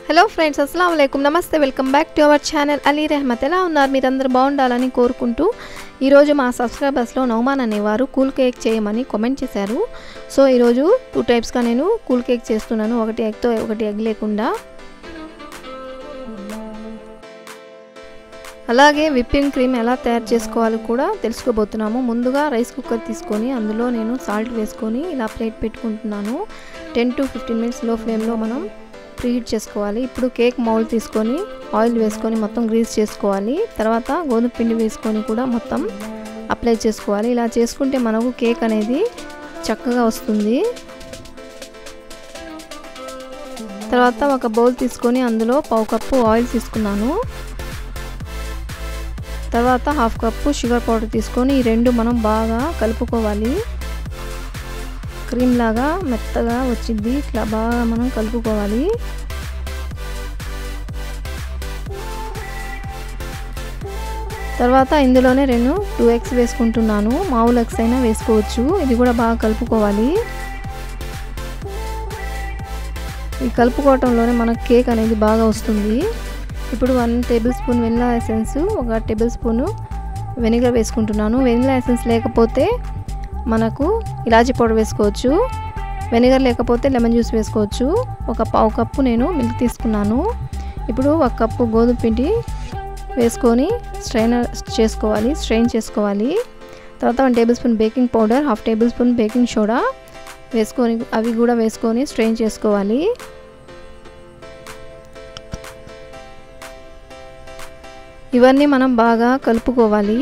hello friends అస్సలం అయికం నమస్తే welcome back to our channel Ali Rehmat ఎలా ఉన్నారు మీరందరూ బాగుండాలని కోరుకుంటూ ఈరోజు మా సబ్స్క్రైబర్స్లో నౌమాన్ అనేవారు కూల్ కేక్ చేయమని కామెంట్ చేశారు సో ఈరోజు టూ టైప్స్గా నేను కూల్ కేక్ చేస్తున్నాను ఒకటి ఎగ్తో ఒకటి ఎగ్ లేకుండా అలాగే విప్పింగ్ క్రీమ్ ఎలా తయారు చేసుకోవాలో కూడా తెలుసుకోబోతున్నాము ముందుగా రైస్ కుక్కర్ తీసుకొని అందులో నేను సాల్ట్ వేసుకొని ఇలా ప్లేట్ పెట్టుకుంటున్నాను టెన్ టు ఫిఫ్టీన్ మినిట్స్ లో ఫ్లేమ్లో మనం ప్రీహీట్ చేసుకోవాలి ఇప్పుడు కేక్ మౌల్ తీసుకొని ఆయిల్ వేసుకొని మొత్తం గ్రీస్ చేసుకోవాలి తర్వాత గోధుమ పిండి వేసుకొని కూడా మొత్తం అప్లై చేసుకోవాలి ఇలా చేసుకుంటే మనకు కేక్ అనేది చక్కగా వస్తుంది తర్వాత ఒక బౌల్ తీసుకొని అందులో పావు కప్పు ఆయిల్ తీసుకున్నాను తర్వాత హాఫ్ కప్పు షుగర్ పౌడర్ తీసుకొని ఈ రెండు మనం బాగా కలుపుకోవాలి క్రీమ్ లాగా మెత్తగా వచ్చింది ఇట్లా బాగా మనం కలుపుకోవాలి తర్వాత ఇందులోనే నేను టూ ఎగ్స్ వేసుకుంటున్నాను మామూలు ఎగ్స్ అయినా వేసుకోవచ్చు ఇది కూడా బాగా కలుపుకోవాలి ఈ కలుపుకోవటంలోనే మనకు కేక్ అనేది బాగా వస్తుంది ఇప్పుడు one tablespoon vanilla essence ఒక టేబుల్ స్పూను వెనిగర్ వేసుకుంటున్నాను వెనిలా ఎసెన్స్ లేకపోతే మనకు ఇలాచీ పౌడర్ వేసుకోవచ్చు వెనిగర్ లేకపోతే లెమన్ జ్యూస్ వేసుకోవచ్చు ఒక పావు కప్పు నేను మిల్క్ తీసుకున్నాను ఇప్పుడు ఒక కప్పు గోధుమ పిండి వేసుకొని స్ట్రైనర్ చేసుకోవాలి స్ట్రెయిన్ చేసుకోవాలి తర్వాత one tablespoon baking powder half tablespoon baking soda వేసుకొని అవి కూడా వేసుకొని స్ట్రెయిన్ చేసుకోవాలి ఇవన్నీ మనం బాగా కలుపుకోవాలి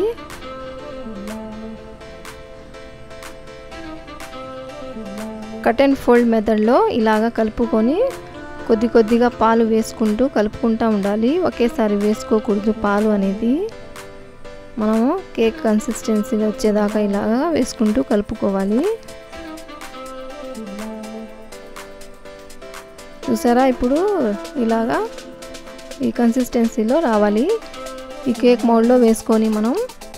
కట్ అండ్ ఫోల్డ్ మెథడ్లో ఇలాగ కలుపుకొని కొద్ది కొద్దిగా పాలు వేసుకుంటూ కలుపుకుంటూ ఉండాలి ఒకేసారి వేసుకోకూడదు పాలు అనేది మనము కేక్ కన్సిస్టెన్సీ వచ్చేదాకా ఇలాగా వేసుకుంటూ కలుపుకోవాలి చూసారా ఇప్పుడు ఇలాగా ఈ కన్సిస్టెన్సీలో రావాలి ఈ కేక్ మౌల్డ్లో వేసుకొని మనం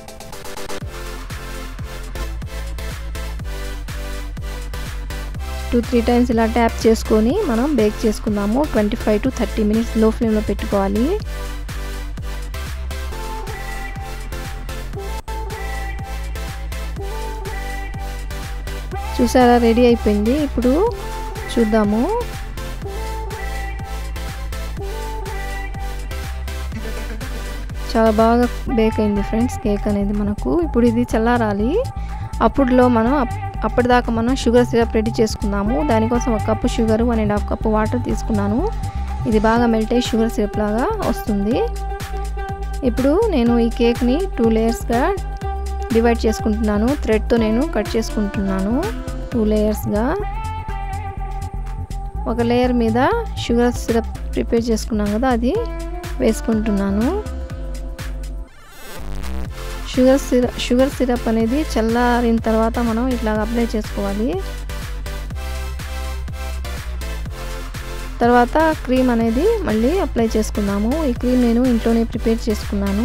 టూ త్రీ టైమ్స్ ఇలా ట్యాప్ చేసుకొని మనం బేక్ చేసుకుందాము twenty five to thirty minutes లో ఫ్లేమ్లో పెట్టుకోవాలి చూసారా రెడీ అయిపోయింది ఇప్పుడు చూద్దాము చాలా బాగా బేక్ అయింది ఫ్రెండ్స్ కేక్ అనేది మనకు ఇప్పుడు ఇది చల్లారాలి అప్పుడులో మనం అప్పటిదాకా మనం షుగర్ సిరప్ రెడీ చేసుకున్నాము దానికోసం ఒక cup sugar one and half cup water తీసుకున్నాను ఇది బాగా మెల్ట్ అయ్యి షుగర్ సిరప్ లాగా వస్తుంది ఇప్పుడు నేను ఈ కేక్ని టూ లేయర్స్గా డివైడ్ చేసుకుంటున్నాను థ్రెడ్తో నేను కట్ చేసుకుంటున్నాను టూ లేయర్స్గా ఒక లేయర్ మీద షుగర్ సిరప్ ప్రిపేర్ చేసుకున్నాం కదా అది వేసుకుంటున్నాను షుగర్ సిరప్ షుగర్ సిరప్ అనేది చల్లారిన తర్వాత మనం ఇట్లా అప్లై చేసుకోవాలి తర్వాత క్రీమ్ అనేది మళ్ళీ అప్లై చేసుకున్నాము ఈ క్రీమ్ నేను ఇంట్లోనే ప్రిపేర్ చేసుకున్నాను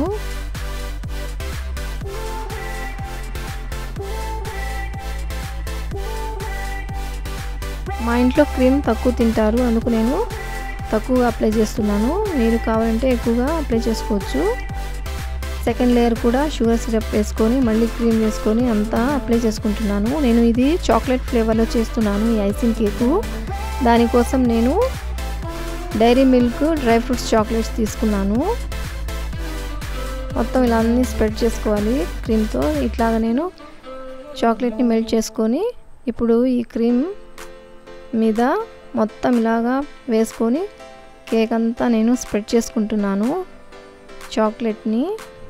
మా ఇంట్లో క్రీమ్ తక్కువ తింటారు అందుకు నేను తక్కువగా అప్లై చేస్తున్నాను మీరు కావాలంటే ఎక్కువగా అప్లై చేసుకోవచ్చు సెకండ్ లేయర్ కూడా షుగర్ సిరప్ వేసుకొని మళ్ళీ క్రీమ్ వేసుకొని అంతా అప్లై చేసుకుంటున్నాను నేను ఇది చాక్లెట్ ఫ్లేవర్లో చేస్తున్నాను ఈ ఐసింగ్ కేకు దానికోసం నేను Dairy Milk dry fruits chocolates తీసుకున్నాను మొత్తం ఇలా అన్నీ స్ప్రెడ్ చేసుకోవాలి క్రీమ్తో ఇట్లాగా నేను చాక్లెట్ని మెల్ట్ చేసుకొని ఇప్పుడు ఈ క్రీమ్ మీద మొత్తం ఇలాగా వేసుకొని కేక్ అంతా నేను స్ప్రెడ్ చేసుకుంటున్నాను చాక్లెట్ని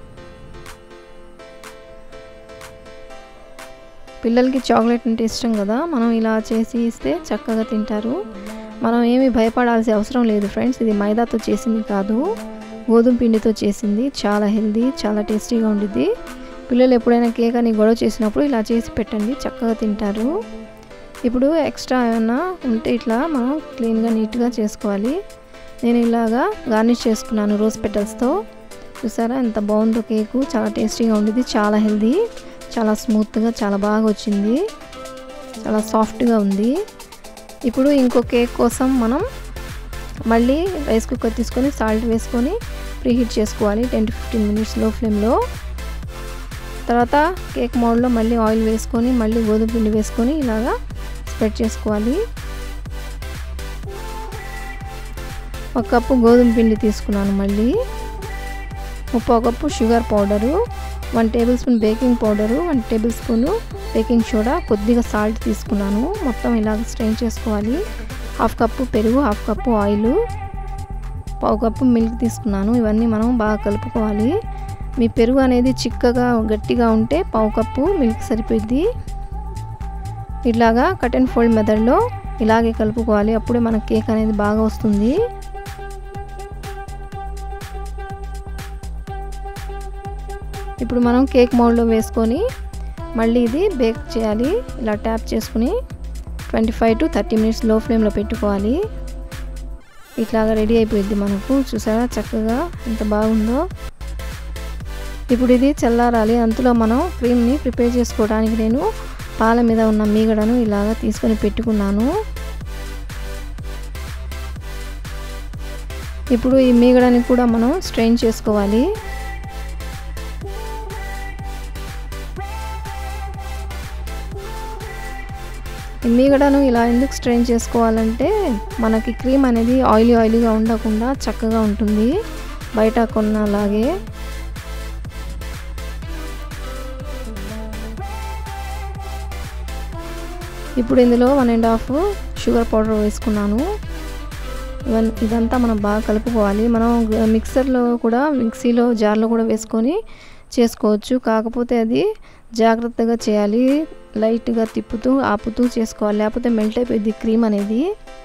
పిల్లలకి చాక్లెట్ అంటే ఇష్టం కదా మనం ఇలా చేసి ఇస్తే చక్కగా తింటారు మనం ఏమీ భయపడాల్సిన అవసరం లేదు ఫ్రెండ్స్ ఇది మైదాతో చేసింది కాదు గోధుమ పిండితో చేసింది చాలా హెల్దీ చాలా టేస్టీగా ఉండిద్ది పిల్లలు ఎప్పుడైనా కేక్ అని గొడవ చేసినప్పుడు ఇలా చేసి పెట్టండి చక్కగా తింటారు ఇప్పుడు ఎక్స్ట్రా ఏమైనా ఉంటే ఇట్లా మనం క్లీన్గా నీట్గా చేసుకోవాలి నేను ఇలాగా గార్నిష్ చేసుకున్నాను రోజ్ పెటల్స్తో చూసారా ఎంత బాగుందో కేకు చాలా టేస్టీగా ఉండేది చాలా హెల్దీ చాలా స్మూత్గా చాలా బాగా వచ్చింది చాలా సాఫ్ట్గా ఉంది ఇప్పుడు ఇంకో కేక్ కోసం మనం మళ్ళీ రైస్ కుక్కర్ తీసుకొని సాల్ట్ వేసుకొని ప్రీహీట్ చేసుకోవాలి టెన్ టు ఫిఫ్టీన్ మినిట్స్ లో ఫ్లేమ్లో తర్వాత కేక్ మోడ్లో మళ్ళీ ఆయిల్ వేసుకొని మళ్ళీ గోధుమ పిండి వేసుకొని ఇలాగా స్ప్రెడ్ చేసుకోవాలి ఒక కప్పు గోధుమ పిండి తీసుకున్నాను మళ్ళీ ముప్పై cup sugar powder one tablespoon baking powder one tablespoon baking soda కొద్దిగా సాల్ట్ తీసుకున్నాను మొత్తం ఇలాగ స్ట్రెయిన్ చేసుకోవాలి హాఫ్ కప్పు పెరుగు హాఫ్ కప్పు ఆయిల్ పావు కప్పు మిల్క్ తీసుకున్నాను ఇవన్నీ మనం బాగా కలుపుకోవాలి మీ పెరుగు అనేది చిక్కగా గట్టిగా ఉంటే పావు కప్పు మిల్క్ సరిపోద్ది ఇలాగా కట్ అండ్ ఫోల్డ్ మెథడ్లో ఇలాగే కలుపుకోవాలి అప్పుడే మన కేక్ అనేది బాగా వస్తుంది ఇప్పుడు మనం కేక్ మౌల్డ్లో వేసుకొని మళ్ళీ ఇది బేక్ చేయాలి ఇలా ట్యాప్ చేసుకుని twenty five to thirty minutes లో ఫ్లేమ్లో పెట్టుకోవాలి ఇట్లాగా రెడీ అయిపోయింది మనకు చూసారా చక్కగా ఎంత బాగుందో ఇప్పుడు ఇది చల్లారాలి అంతలో మనం క్రీమ్ని ప్రిపేర్ చేసుకోవడానికి నేను పాల మీద ఉన్న మీగడను ఇలాగ తీసుకొని పెట్టుకున్నాను ఇప్పుడు ఈ మీగడని కూడా మనం స్ట్రెయిన్ చేసుకోవాలి ఈ మీగడను ఇలా ఎందుకు స్ట్రెయిన్ చేసుకోవాలంటే మనకి క్రీమ్ అనేది ఆయిలీ ఆయిలీగా ఉండకుండా చక్కగా ఉంటుంది బయట కొన్నలాగే ఇప్పుడు ఇందులో one and half sugar powder వేసుకున్నాను ఇవన్నీ ఇదంతా మనం బాగా కలుపుకోవాలి మనం మిక్సర్లో కూడా మిక్సీలో జార్లో కూడా వేసుకొని చేసుకోవచ్చు కాకపోతే అది జాగ్రత్తగా చేయాలి లైట్గా తిప్పుతూ ఆపుతూ చేసుకోవాలి లేకపోతే మెల్ట్ అయిపోయింది క్రీమ్ అనేది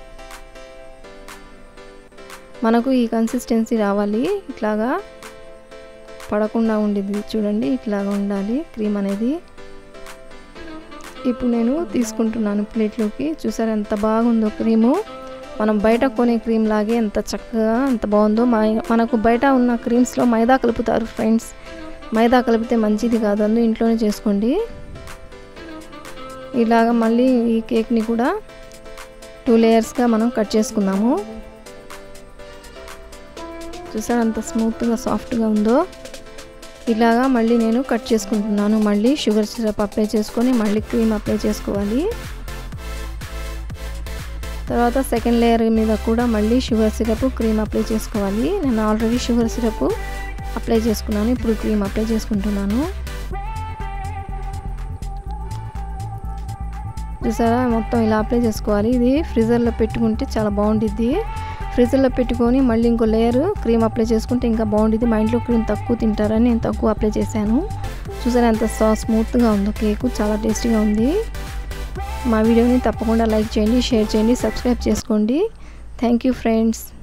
మనకు ఈ కన్సిస్టెన్సీ రావాలి ఇట్లాగా పడకుండా ఉండేది చూడండి ఇట్లాగా ఉండాలి క్రీమ్ అనేది ఇప్పుడు నేను తీసుకుంటున్నాను ప్లేట్లోకి చూసారు ఎంత బాగుందో క్రీము మనం బయట కొనే క్రీమ్ లాగే ఎంత చక్కగా ఎంత బాగుందో మనకు బయట ఉన్న క్రీమ్స్లో మైదా కలుపుతారు ఫ్రెండ్స్ మైదా కలిపితే మంచిది కాదు అందు ఇంట్లోనే చేసుకోండి ఇలాగ మళ్ళీ ఈ కేక్ని కూడా టూ లేయర్స్గా మనం కట్ చేసుకుందాము చూసారు అంత స్మూత్గా సాఫ్ట్గా ఉందో ఇలాగా మళ్ళీ నేను కట్ చేసుకుంటున్నాను మళ్ళీ షుగర్ సిరప్ అప్లై చేసుకొని మళ్ళీ క్రీమ్ అప్లై చేసుకోవాలి తర్వాత సెకండ్ లేయర్ మీద కూడా మళ్ళీ షుగర్ సిరప్ క్రీమ్ అప్లై చేసుకోవాలి నేను ఆల్రెడీ షుగర్ సిరప్ అప్లై చేసుకున్నాను ఇప్పుడు క్రీమ్ అప్లై చేసుకుంటున్నాను చూసారా మొత్తం ఇలా అప్లై చేసుకోవాలి ఇది ఫ్రీజర్లో పెట్టుకుంటే చాలా బాగుంటుంది ఫ్రీజర్లో పెట్టుకొని మళ్ళీ ఇంకో లేయర్ క్రీమ్ అప్లై చేసుకుంటే ఇంకా బాగుంటుంది మా ఇంట్లో క్రీమ్ తక్కువ తింటారని నేను తక్కువ అప్లై చేశాను చూసారా ఎంత సా స్మూత్గా ఉందో కేకు చాలా టేస్టీగా ఉంది మా వీడియోని తప్పకుండా లైక్ చేయండి షేర్ చేయండి సబ్స్క్రైబ్ చేసుకోండి థ్యాంక్ యూ ఫ్రెండ్స్